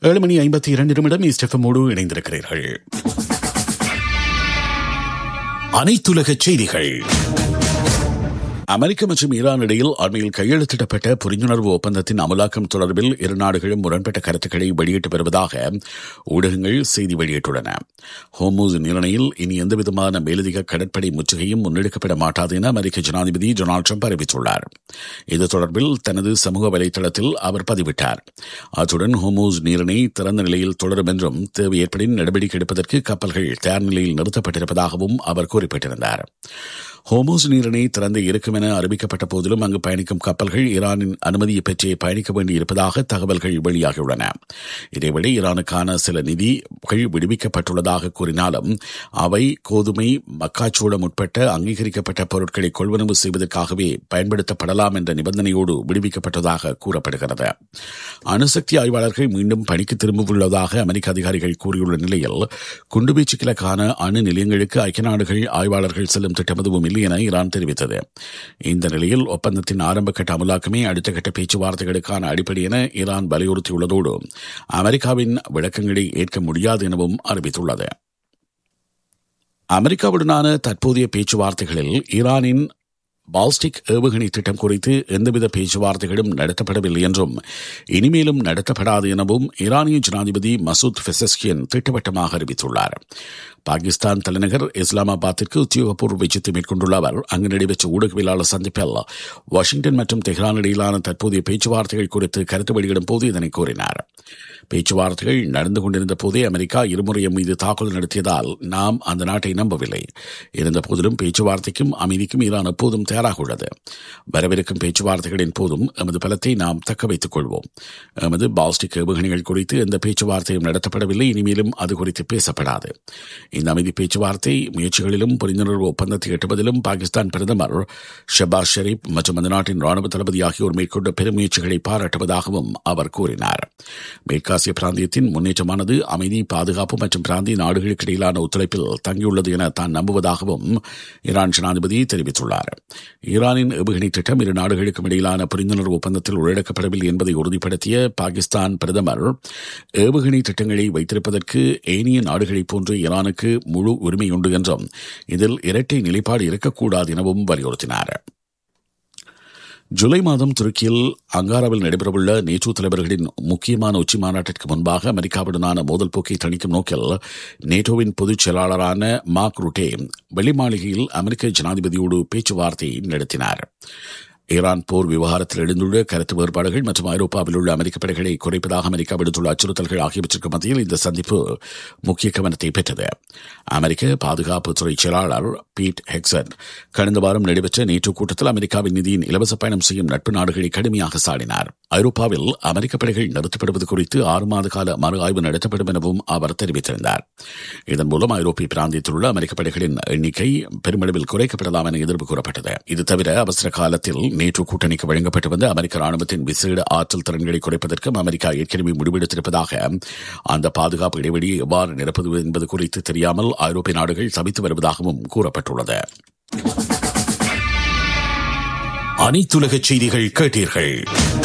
ஏழு மணி ஐம்பத்தி இரண்டு நிமிடம் ஈஸ்டெஃபமோடு இணைந்திருக்கிறீர்கள் அனைத்துலக செய்திகள் அமெரிக்க மற்றும் ஈரான் இடையில் அண்மையில் கையெழுத்திடப்பட்ட புரிந்துணர்வு ஒப்பந்தத்தின் அமலாக்கம் தொடர்பில் இரு நாடுகளும் முரண்பட்ட கருத்துக்களை வெளியிட்டு வருவதாக ஊடகங்கள் செய்தி வெளியிட்டுள்ளன ஹோமூஸ் நீரணையில் இனி எந்தவிதமான மேலதிக கடற்படை முற்றுகையும் முன்னெடுக்கப்பட மாட்டாது என அமெரிக்க ஜனாதிபதி டொனால்டு ட்ரம்ப் அறிவித்துள்ளார் இது தொடர்பில் தனது சமூக வலைதளத்தில் அவர் பதிவிட்டார் அத்துடன் ஹோமூஸ் நீரிணை திறந்த நிலையில் தொடரும் என்றும் தேவை ஏற்படின் நடவடிக்கை எடுப்பதற்கு கப்பல்கள் தயார் நிலையில் நிறுத்தப்பட்டிருப்பதாகவும் அவர் குறிப்பிட்டிருந்தார் ஹோமோஸ் நீரிணை திறந்து இருக்கும் என அறிவிக்கப்பட்ட போதிலும் அங்கு பயணிக்கும் கப்பல்கள் ஈரானின் அனுமதியை பெற்றே பயணிக்க வேண்டியிருப்பதாக தகவல்கள் வெளியாகியுள்ளன இதேவேளை ஈரானுக்கான சில நிதிகள் விடுவிக்கப்பட்டுள்ளதாக கூறினாலும் அவை கோதுமை மக்காச்சோளம் உட்பட்ட அங்கீகரிக்கப்பட்ட பொருட்களை கொள்வனவு செய்வதற்காகவே பயன்படுத்தப்படலாம் என்ற நிபந்தனையோடு விடுவிக்கப்பட்டதாக கூறப்படுகிறது அணுசக்தி ஆய்வாளர்கள் மீண்டும் பணிக்கு திரும்பவுள்ளதாக அமெரிக்க அதிகாரிகள் கூறியுள்ள நிலையில் குண்டுவீச்சுகளுக்கான அணு நிலையங்களுக்கு ஐக்கிய நாடுகள் ஆய்வாளர்கள் செல்லும் திட்டம் எதுவும் இல்லை என ஈரான் தெரிவித்தது இந்த நிலையில் ஒப்பந்தத்தின் ஆரம்ப கட்ட அமலாக்கமே அடுத்த கட்ட பேச்சுவார்த்தைகளுக்கான அடிப்படை என ஈரான் வலியுறுத்தியுள்ளதோடு அமெரிக்காவின் விளக்கங்களை ஏற்க முடியாது எனவும் அறிவித்துள்ளது அமெரிக்காவுடனான தற்போதைய பேச்சுவார்த்தைகளில் ஈரானின் பால்ஸ்டிக் ஏவுகணை திட்டம் குறித்து எந்தவித பேச்சுவார்த்தைகளும் நடத்தப்படவில்லை என்றும் இனிமேலும் நடத்தப்படாது எனவும் ஈரானிய ஜனாதிபதி மசூத் பெசஸ்கியன் திட்டவட்டமாக அறிவித்துள்ளார் பாகிஸ்தான் தலைநகர் இஸ்லாமாபாத்திற்கு உத்தியோகபூர்வ விஜயத்தை மேற்கொண்டுள்ள அவர் அங்கு நடைபெற்ற ஊடகவியலாளர் சந்திப்பில் வாஷிங்டன் மற்றும் தெஹ்ரான் இடையிலான தற்போதைய பேச்சுவார்த்தைகள் குறித்து கருத்து வெளியிடும் போது இதனை கூறினார் பேச்சுவார்த்தைகள் நடந்து கொண்டிருந்த போதே அமெரிக்கா இருமுறையும் மீது தாக்குதல் நடத்தியதால் நாம் அந்த நாட்டை நம்பவில்லை இருந்த போதிலும் பேச்சுவார்த்தைக்கும் அமைதிக்கும் ஈரான் எப்போதும் தயாராக உள்ளது வரவிருக்கும் பேச்சுவார்த்தைகளின் போதும் எமது பலத்தை நாம் தக்க வைத்துக் கொள்வோம் எமது பால்ஸ்டிக் ஏவுகணைகள் குறித்து எந்த பேச்சுவார்த்தையும் நடத்தப்படவில்லை இனிமேலும் அது குறித்து பேசப்படாது இந்த அமைதி பேச்சுவார்த்தை முயற்சிகளிலும் புரிந்துணர்வு ஒப்பந்தத்தை எட்டுவதிலும் பாகிஸ்தான் பிரதமர் ஷபாஸ் ஷெரீப் மற்றும் அந்த நாட்டின் ராணுவ தளபதி ஆகியோர் மேற்கொண்ட பெருமுயற்சிகளை பாராட்டுவதாகவும் அவர் கூறினார் மேற்காசிய பிராந்தியத்தின் முன்னேற்றமானது அமைதி பாதுகாப்பு மற்றும் பிராந்திய நாடுகளுக்கு இடையிலான ஒத்துழைப்பில் தங்கியுள்ளது என தான் நம்புவதாகவும் ஈரான் ஜனாதிபதி தெரிவித்துள்ளார் ஈரானின் ஏவுகணை திட்டம் இரு நாடுகளுக்கும் இடையிலான புரிந்துணர்வு ஒப்பந்தத்தில் உள்ளடக்கப்படவில்லை என்பதை உறுதிப்படுத்திய பாகிஸ்தான் பிரதமர் ஏவுகணை திட்டங்களை வைத்திருப்பதற்கு ஏனைய நாடுகளைப் போன்று ஈரானுக்கு முழு உரிமை உண்டு என்றும் இதில் இரட்டை நிலைப்பாடு இருக்கக்கூடாது எனவும் வலியுறுத்தினார் ஜூலை மாதம் துருக்கியில் அங்காராவில் நடைபெறவுள்ள நேட்டோ தலைவர்களின் முக்கியமான உச்சி மாநாட்டிற்கு முன்பாக அமெரிக்காவுடனான மோதல் போக்கை தணிக்கும் நோக்கில் நேட்டோவின் பொதுச் செயலாளரான மார்க் ருட்டே வெள்ளி மாளிகையில் அமெரிக்க ஜனாதிபதியோடு பேச்சுவார்த்தை நடத்தினார் ஈரான் போர் விவகாரத்தில் எழுந்துள்ள கருத்து வேறுபாடுகள் மற்றும் ஐரோப்பாவில் உள்ள அமெரிக்க படைகளை குறைப்பதாக அமெரிக்கா விடுத்துள்ள அச்சுறுத்தல்கள் ஆகியவற்றிற்கு மத்தியில் இந்த சந்திப்பு முக்கிய கவனத்தை பெற்றது அமெரிக்க பாதுகாப்புத்துறை செயலாளர் பீட் ஹெக்சன் கடந்த வாரம் நடைபெற்ற நேற்று கூட்டத்தில் அமெரிக்காவின் நிதியின் இலவச பயணம் செய்யும் நட்பு நாடுகளை கடுமையாக சாடினார் ஐரோப்பாவில் அமெரிக்க படைகள் நிறுத்தப்படுவது குறித்து ஆறு மாத கால மறு ஆய்வு நடத்தப்படும் எனவும் அவர் தெரிவித்திருந்தார் இதன் மூலம் ஐரோப்பிய பிராந்தியத்தில் உள்ள அமெரிக்க படைகளின் எண்ணிக்கை பெருமளவில் குறைக்கப்படலாம் என எதிர்ப்பு கூறப்பட்டது இது தவிர அவசர காலத்தில் நேற்று கூட்டணிக்கு வழங்கப்பட்டு வந்த அமெரிக்க ராணுவத்தின் விசேட ஆற்றல் திறன்களை குறைப்பதற்கும் அமெரிக்கா ஏற்கனவே முடிவெடுத்திருப்பதாக அந்த பாதுகாப்பு இடைவெளியை எவ்வாறு நிரப்புவது என்பது குறித்து தெரியாமல் ஐரோப்பிய நாடுகள் சபித்து வருவதாகவும் கூறப்பட்டுள்ளது அனைத்துலக செய்திகள் கேட்டீர்கள்